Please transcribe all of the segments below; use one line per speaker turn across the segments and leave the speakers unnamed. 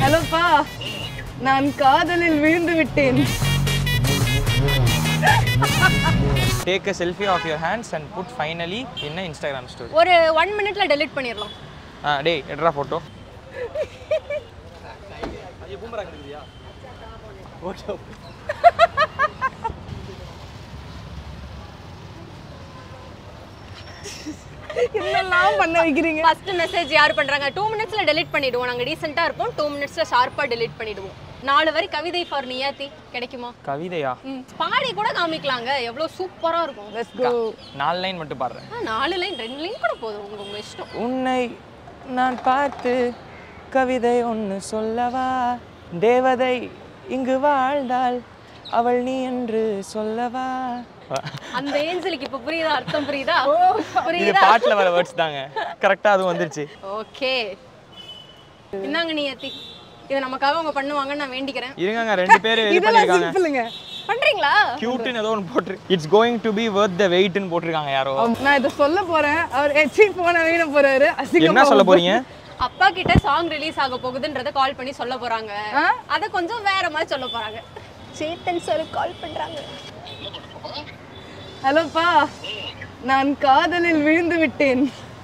ஹலோப்பா நான் காதலில் விழுந்து விட்டேன்
take a selfie of your hands and put finally in Instagram story
ஒரு ஒன் மினிட்ல டெலிட் பண்ணிடலாம்
ஆ டேய் எடுறா ஃபோட்டோ
என்னெல்லாம் பண்ண வைக்கிறீங்க
ஃபர்ஸ்ட் மெசேஜ் யார் பண்றாங்க டூ மினிட்ஸ்ல டெலிட் பண்ணிடுவோம் நாங்க டீசெண்டா இருப்போம் டூ மினிட்ஸ்ல ஷார்ப்பா டெலிட் பண்ணிடுவோம் நாலு வரி கவிதை ஃபார் நியாத்தி கிடைக்குமா
கவிதையா
ம், பாடி கூட காமிக்கலாங்க எவ்வளவு சூப்பரா இருக்கும்
லெட்ஸ் கோ
நாலு லைன் மட்டும் பாடுறேன்
ஆ, நாலு லைன் ரெண்டு லைன் கூட போதும் உங்க உங்க இஷ்டம்
உன்னை நான் பார்த்து கவிதை ஒன்று சொல்லவா தேவதை இங்கு வாழ்ந்தாள் அவள் நீ என்று சொல்லவா
அந்த ஏஞ்சலுக்கு இப்ப புரியுதா அர்த்தம் புரியுதா
இது
புரியுதா
பாட்டில் வர வேர்ட்ஸ் தாங்க கரெக்டாக அதுவும் வந்துருச்சு
ஓகே என்னங்க நியத்தி இதை நமக்காக அவங்க பண்ணுவாங்கன்னு நான் வேண்டிக்கிறேன்
இருங்கங்க ரெண்டு பேர் இது
இதெல்லாம்
பண்ணியிருக்காங்க
சிம்பிளுங்க
பண்றீங்களா
கியூட்னு ஏதோ ஒன்று போட்டு it's going to be worth the வெயிட்னு போட்டிருக்காங்க யாரோ
நான் இதை சொல்ல போறேன் அவர் எச்சி போன வீண போறாரு அசிங்கமா
என்ன சொல்ல போறீங்க
அப்பா கிட்ட சாங் ரிலீஸ் ஆக போகுதுன்றத கால் பண்ணி சொல்ல போறாங்க
ஆ?
அத கொஞ்சம் வேற மாதிரி சொல்ல போறாங்க சேத்தன் சார் கால் பண்றாங்க
ஹலோப்பா நான் காதலில் விழுந்து விட்டேன்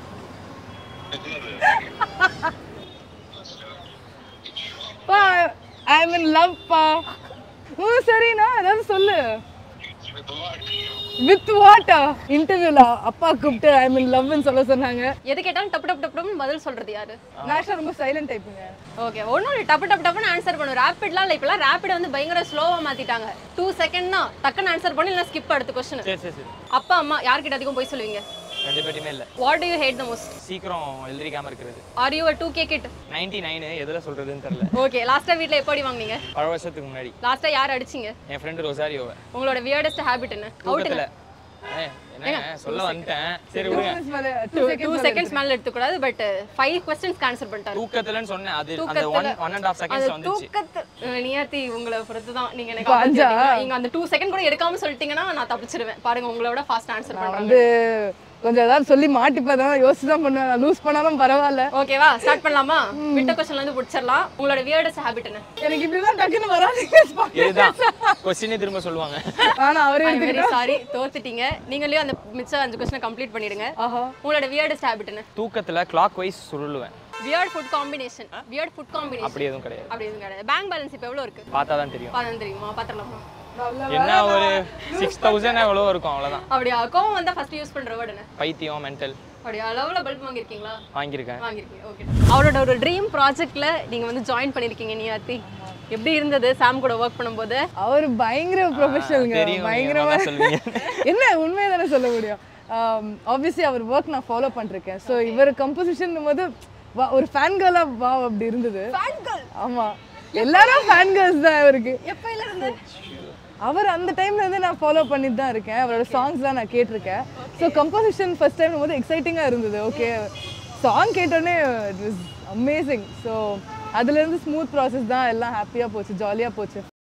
பா ஐ அம் இன் லவ் பா ம் சரிண்ணா ஏதாவது சொல்லு வித் வாட்டா இன்டர்வியூல அப்பா கூப்பிட்டு ஐ மீன் லவ்னு சொல்ல சொன்னாங்க
எது கேட்டாலும் டப்பு டப்பு டப்பு டப்புன்னு பதில் சொல்றது யாரு
நான் actually ரொம்ப சைலண்ட் டைப்புங்க
ஓகே ஒன்றும் டப்பு டப்பு டப்புன்னு ஆன்சர் பண்ணும் ரேப்பிட்லாம் இல்லை இப்பெல்லாம் ரேப்பிட் வந்து பயங்கர ஸ்லோவா மாத்திட்டாங்க டூ செகண்ட் தான் டக்குன்னு ஆன்சர் பண்ணி இல்லை ஸ்கிப் அடுத்த கொஸ்டின்
சரி சரி சரி
அப்பா அம்மா யார்கிட்ட அதிகம் போய் சொல்லுவீங்க
ரெண்டு பேருமே இல்லை
what do you hate the most
சீக்கிரம் எழுதிக்காம இருக்கிறது
are you two K kid
ninety நைனு எதில் சொல்கிறதுன்னு தெரில
ஓகே லாஸ்ட்டாக வீட்டில் எப்படி வாங்குனீங்க
பல வருஷத்துக்கு முன்னாடி
லாஸ்ட்டாக யார் அடிச்சீங்க
என் ஃப்ரெண்டு ரொசாரியோவை
உங்களோட வியர்டஸ்ட் ஹேபிட் என்ன அவுட்டுங்க
தூக்கத்தில் என்ன சொல்ல வந்துட்டேன் சரி விடுங்க
டூ செகண்ட்ஸ் மேல எடுத்துக்கூடாது பட் ஃபைவ் கொஸ்டின்ஸ்க்கு ஆன்சர் பண்ணிட்டாரு
தூக்கத்துலன்னு சொன்னேன் அது அந்த ஒன் ஒன் அண்ட் ஆஃப்
அந்த
செகண்ட்ஸ் வந்துச்சு
தூக்கத்து நியாத்தி உங்களை பொறுத்து தான் நீங்க எனக்கு answer கேட்டீங்க. நீங்க அந்த டூ செகண்ட் கூட எடுக்காம சொல்லிட்டீங்கன்னா நான் தப்பிச்சிருவேன் பாருங்க உங்களோட ஃபாஸ்ட் ஆன்சர்
நான்
பண்றாங்க
வந்து கொஞ்சம் ஏதாவது சொல்லி மாட்டிப்பதான் யோசிச்சு தான் பண்ணுவேன் நான் லூஸ் பண்ணாலும் பரவாயில்ல
ஓகேவா ஸ்டார்ட் பண்ணலாமா விட்ட கொஸ்டின்ல இருந்து பிடிச்சிடலாம் உங்களோட வியர்டஸ்ட் ஹேபிட் என்ன
எனக்கு இப்படிதான் டக்குன்னு வராதுங்க
இதுதான் கொஸ்டினே திரும்ப சொல்லுவாங்க
ஆனா அவரே
ஐ வெரி சாரி தோத்துட்டீங்க நீங்களே அந்த மிச்சம் அஞ்சு கொஸ்டினை கம்ப்ளீட் பண்ணிடுங்க
ஆஹா
உங்களோட வியர்டஸ்ட் ஹேபிட் என்ன
தூக்கத்துல கிளாக் வைஸ் சுருளுவேன்
weird food combination weird food combination
அப்படி எதுவும் கிடையாது
அப்படி எதுவும் கிடையாது பேங்க் பேலன்ஸ் இப்போ எவ்வளோ இருக்கு
பார்த்தா தான் தெரியும்
பாதம் தெரியுமா பாத்திரலாமா
என்ன ஒரு சிக்ஸ் தௌசண்ட் எவ்வளோ இருக்கும் அவ்வளோதான்
அப்படியா கோவம் வந்தா ஃபர்ஸ்ட் யூஸ் பண்ற வேர்டு என்ன
பைத்தியம் மென்டல்
அப்படியா லவ்ல பல்ப் வாங்கியிருக்கீங்களா
வாங்கியிருக்கேன்
வாங்கியிருக்கீங்க ஓகே அவரோட ஒரு ட்ரீம் ப்ராஜெக்ட்ல நீங்க வந்து ஜாயின் பண்ணிருக்கீங்க நியாத்தி எப்படி இருந்தது சாம் கூட ஒர்க் பண்ணும்போது
அவர் பயங்கர ப்ரொஃபஷனலுங்க
தெரியும்
பயங்கரமா
பயங்கரமா சொல்லுவீங்க
என்ன உண்மையை தானே சொல்ல முடியும் ஆப்வியஸ்லி அவர் ஒர்க் நான் ஃபாலோ பண்ணிருக்கேன் ஸோ இவர் கம்போசிஷன் போது வா ஒரு ஃபேன் கேர்லா வா அப்படி இருந்தது ஆமா எல்லாரும் ஃபேன் கேர்ள்ஸ் தான் இவருக்கு
எப்பயில இருந்து
அவர் அந்த டைம்ல இருந்து நான் ஃபாலோ பண்ணிட்டு தான் இருக்கேன் அவரோட சாங்ஸ்லாம் நான் கேட்டிருக்கேன் ஸோ கம்போசிஷன் ஃபர்ஸ்ட் டைம் போது எக்ஸைட்டிங்காக இருந்தது ஓகே சாங் கேட்டோடனே இட் வாஸ் அமேசிங் ஸோ அதுலேருந்து ஸ்மூத் ப்ராசஸ் தான் எல்லாம் ஹாப்பியாக போச்சு ஜாலியாக போச்சு